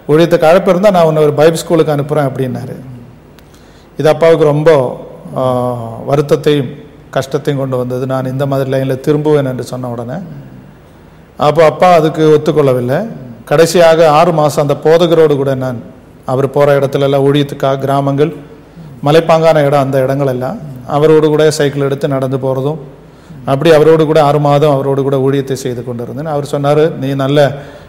ஊழியத்துக்கு அழைப்பு இருந்தால் நான் உன்னை ஒரு பைபிள் ஸ்கூலுக்கு அனுப்புகிறேன் அப்படின்னாரு இது அப்பாவுக்கு ரொம்ப ஆ, வருத்தத்தையும் கஷ்டத்தையும் கொண்டு வந்தது நான் இந்த மாதிரி லைனில் திரும்புவேன் என்று சொன்ன உடனே அப்போ அப்பா அதுக்கு ஒத்துக்கொள்ளவில்லை கடைசியாக ஆறு மாதம் அந்த போதகரோடு கூட நான் அவர் போகிற இடத்துல எல்லாம் ஊழியத்துக்காக கிராமங்கள் மலைப்பாங்கான இடம் அந்த இடங்கள் எல்லாம் அவரோடு கூட சைக்கிள் எடுத்து நடந்து போகிறதும் அப்படி அவரோடு கூட ஆறு மாதம் அவரோடு கூட ஊழியத்தை செய்து கொண்டு இருந்தேன் அவர் சொன்னார் நீ நல்ல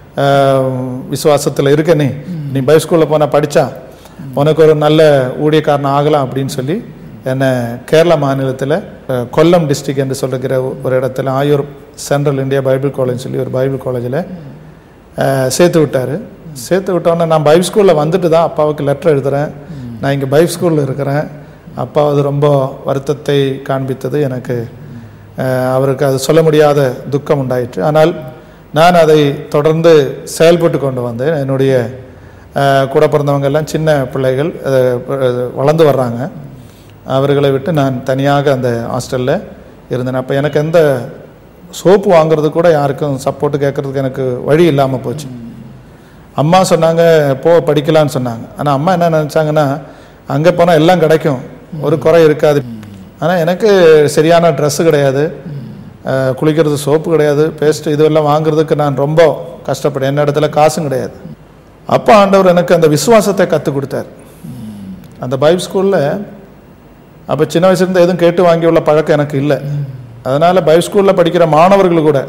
விசுவாசத்தில் இருக்க நீ நீ பை ஸ்கூலில் போனால் படித்தா உனக்கு ஒரு நல்ல ஊழியக்காரன் ஆகலாம் அப்படின்னு சொல்லி என்னை கேரளா மாநிலத்தில் அஹ், கொல்லம் டிஸ்ட்ரிக்ட் என்று சொல்லுகிற ஒரு இடத்துல Ayur central India Bible college சொல்லி ஒரு பைபிள் காலேஜில் சேர்த்து விட்டார் சேர்த்து விட்டோன்னே நான் பைபிள் ஸ்கூலில் வந்துட்டு தான் அப்பாவுக்கு லெட்டர் எழுதுகிறேன் நான் இங்கே பைபிள் ஸ்கூலில் இருக்கிறேன் அப்பா அது ரொம்ப வருத்தத்தை காண்பித்தது எனக்கு அஹ், அவருக்கு அது சொல்ல முடியாத துக்கம் உண்டாயிற்று ஆனால் நான் அதை தொடர்ந்து செயல்பட்டு கொண்டு வந்தேன் என்னுடைய அஹ், கூட பிறந்தவங்க எல்லாம் சின்ன பிள்ளைகள் அஹ், அஹ், வளர்ந்து வர்றாங்க அவர்களை விட்டு நான் தனியாக அந்த ஹாஸ்டலில் இருந்தேன் அப்போ எனக்கு எந்த சோப்பு வாங்குறது கூட யாருக்கும் சப்போர்ட் கேட்கறதுக்கு எனக்கு வழி இல்லாமல் போச்சு அம்மா சொன்னாங்க போ படிக்கலான்னு சொன்னாங்க ஆனால் அம்மா என்ன நினச்சாங்கன்னா அங்கே போனால் எல்லாம் கிடைக்கும் ஒரு குறை இருக்காது ஆனால் எனக்கு சரியான ட்ரெஸ்ஸு கிடையாது அஹ், குளிக்கிறது சோப்பு கிடையாது பேஸ்ட் இதெல்லாம் வாங்குறதுக்கு நான் ரொம்ப கஷ்டப்பட்டேன் என்ன இடத்துல காசும் கிடையாது அப்பா ஆண்டவர் எனக்கு அந்த விசுவாசத்தை கற்றுக் கொடுத்தார் அந்த பைப் ஸ்கூலில் அப்போ சின்ன வயசுலேருந்து எதுவும் கேட்டு வாங்கியுள்ள பழக்கம் எனக்கு இல்லை அதனால் பைப் ஸ்கூலில் படிக்கிற மாணவர்கள் கூட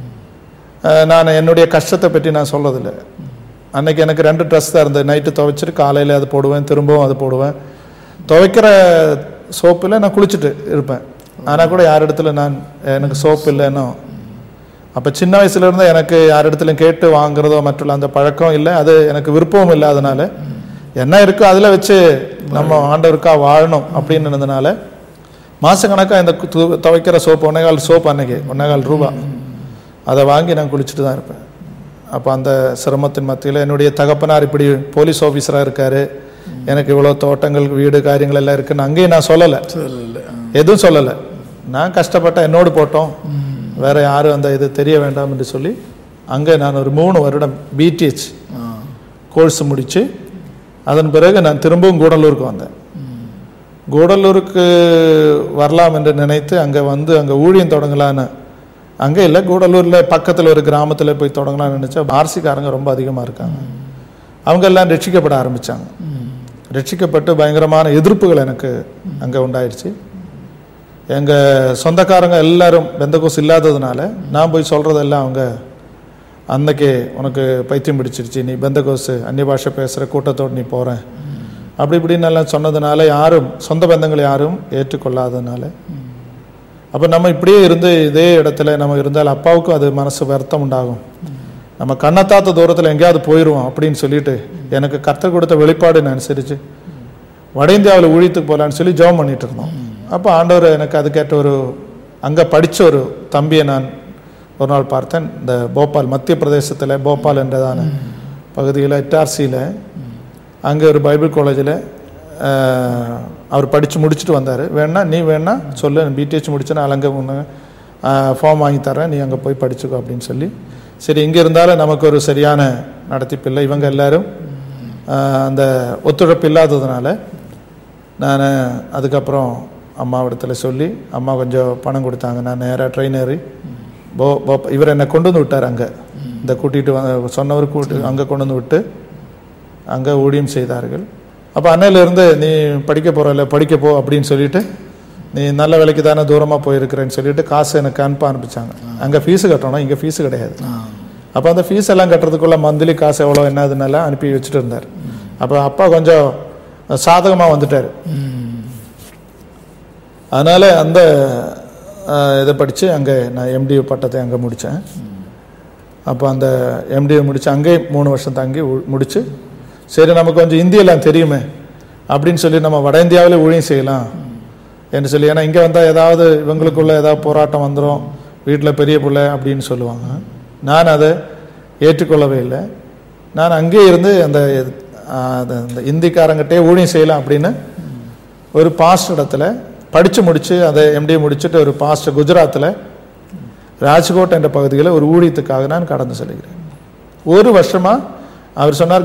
அஹ், நான் என்னுடைய கஷ்டத்தை பற்றி நான் சொல்றதில்லை அன்னைக்கு எனக்கு ரெண்டு ட்ரெஸ் தான் இருந்தது நைட்டு துவைச்சிட்டு காலையில் அது போடுவேன் திரும்பவும் அது போடுவேன் துவைக்கிற சோப்பில் நான் குளிச்சுட்டு இருப்பேன் ஆனால் கூட யார் இடத்துல நான் எனக்கு சோப்பு இல்லைன்னோ அப்போ சின்ன வயசுல இருந்து எனக்கு யார் இடத்துலையும் கேட்டு வாங்குறதோ மറ്റുள்ள அந்த பழக்கம் இல்லை அது எனக்கு விருப்பமும் இல்லாதனால என்ன இருக்கோ அதில் வச்சு நம்ம ஆண்டவருக்கா வாழணும் அப்படின்னு இருந்தனால மாதக்கணக்காக இந்த கு- து- துவைக்கிற சோப்பு ஒன்னேகால் சோப்பு அன்னைக்கு ஒன்னேகால் ரூபா அதை வாங்கி நான் குளிச்சுட்டு தான் இருப்பேன் அப்போ அந்த சிரமத்தின் மத்தியில் என்னுடைய தகப்பனார் இப்படி போலீஸ் ஆஃபீஸராக இருக்காரு எனக்கு இவ்வளோ தோட்டங்கள் வீடு காரியங்கள் எல்லாம் இருக்குன்னு அங்கேயும் நான் சொல்லலை சொல்லல எதுவும் சொல்லலை நான் கஷ்டப்பட்டேன் என்னோடு போட்டோம் வேற யாரும் அந்த இது தெரிய வேண்டாம் என்று சொல்லி அங்கே நான் ஒரு மூணு வருடம் பிடிஹெச் ஆ கோர்ஸ் முடித்து அதன் பிறகு நான் திரும்பவும் கூடலூருக்கு வந்தேன் கூடலூருக்கு வரலாம் என்று நினைத்து அங்கே வந்து அங்கே ஊழியம் தொடங்கலான்னு அங்கே இல்லை கூடலூரில் பக்கத்தில் ஒரு கிராமத்தில் போய் தொடங்கலாம்னு நினச்சா ஆர்சிக்காரங்க ரொம்ப அதிகமாக இருக்காங்க அவங்க எல்லாம் ரட்சிக்கப்பட ஆரம்பித்தாங்க ரட்சிக்கப்பட்டு பயங்கரமான எதிர்ப்புகள் எனக்கு அங்கே உண்டாயிடுச்சு எங்கள் சொந்தக்காரங்க எல்லாரும் பெந்தகோஸ் இல்லாததுனால நான் போய் சொல்கிறதெல்லாம் அவங்க அன்னைக்கு உனக்கு பைத்தியம் பிடிச்சிருச்சு நீ பெந்தகோஸ் அந்நிய பாஷை பேசுகிற கூட்டத்தோடு நீ போகிறேன் அப்படி இப்படின்னு எல்லாம் சொன்னதுனால யாரும் சொந்த பந்தங்கள் யாரும் ஏற்றுக்கொள்ளாததுனால அப்போ நம்ம இப்படியே இருந்து இதே இடத்துல நம்ம இருந்தால் அப்பாவுக்கும் அது மனசு வருத்தம் உண்டாகும் நம்ம கண்ணத்தாத்த தூரத்தில் எங்கேயாவது போயிடுவோம் அப்படின்னு சொல்லிட்டு எனக்கு கர்த்தர் கொடுத்த வெளிப்பாடுன்னு அனுசரித்து வட இந்தியாவில் ஊழியத்துக்கு போகலான்னு சொல்லி ஜெபம் பண்ணிட்டு இருந்தோம் அப்போ ஆண்டவர் எனக்கு அதுக்கேற்ற ஒரு அங்கே படித்த ஒரு தம்பியை நான் ஒரு நாள் பார்த்தேன் இந்த போபால் மத்திய பிரதேசத்தில் போபால் என்றதான பகுதியில் இட்டார்சியில் அங்கே ஒரு பைபிள் காலேஜில் அவர் படித்து முடிச்சுட்டு வந்தார் வேணா நீ வேணா சொல்லு பிடிஹெச் முடிச்சேன்னா அங்கே ஒன்று ஃபார்ம் வாங்கி தரேன் நீ அங்கே போய் படிச்சுக்கோ அப்படின்னு சொல்லி சரி இங்கே இருந்தாலும் நமக்கு ஒரு சரியான நடத்திப்பு இல்லை இவங்க எல்லாரும் ஆஹ், அந்த ஒத்துழைப்பு இல்லாததுனால நான் அதுக்கப்புறம் அம்மாவிடத்தில் சொல்லி அம்மா கொஞ்சம் பணம் கொடுத்தாங்க நான் நேராக ட்ரெயின் ஏறி போ போ- இவர் என்னை கொண்டு வந்து விட்டார் அங்கே இந்த கூட்டிகிட்டு வ சொன்னவர் கூட்டி அங்கே கொண்டு வந்து விட்டு அங்கே ஊழியம் செய்தார்கள் அப்போ அன்னையிலேருந்து நீ படிக்க போகிறல்ல படிக்க போ அப்படின்னு சொல்லிட்டு நீ நல்ல வேலைக்கு தானே தூரமாக போயிருக்கிறேன்னு சொல்லிட்டு காசு எனக்கு அனுப்ப ஆரம்பிச்சாங்க அங்கே ஃபீஸு கட்டணும் இங்கே ஃபீஸு கிடையாது ஆ அப்போ அந்த ஃபீஸ் எல்லாம் கட்டுறதுக்குள்ள மந்த்லி காசு எவ்வளோ என்னதுன்னெல்லாம் அனுப்பி வச்சுட்டு இருந்தார் அப்போ அப்பா கொஞ்சம் சாதகமாக வந்துட்டார் ம் அதனால் அந்த அஹ், இதை படித்து அங்கே நான் எம்டிஏ பட்டத்தை அங்கே முடித்தேன் அப்போ அந்த எம்டிஏ முடித்து அங்கேயே மூணு வருஷம் தங்கி முடித்து சரி நமக்கு கொஞ்சம் இந்தியெல்லாம் தெரியுமே அப்படின்னு சொல்லி நம்ம வட இந்தியாவிலே ஊழியம் செய்யலாம் என்று சொல்லி ஏன்னா இங்கே வந்தால் ஏதாவது இவங்களுக்குள்ள ஏதாவது போராட்டம் வந்துடும் வீட்டில் பெரிய பிள்ளை அப்படின்னு சொல்லுவாங்க நான் அதை ஏற்றுக்கொள்ளவே இல்லை நான் அங்கேயே இருந்து அந்த அஹ், அந்த அந்த இந்திக்காரங்கிட்டே ஊழியம் செய்யலாம் அப்படின்னு ஒரு பாஸ்ட் இடத்துல படித்து முடித்து அதை எம்டிஏ முடிச்சுட்டு ஒரு பாஸ்ட் குஜராத்தில் ராஜ்கோட் என்ற பகுதியில் ஒரு ஊழியத்துக்காக நான் கடந்து செல்கிறேன் ஒரு வருஷமாக அவர் சொன்னார்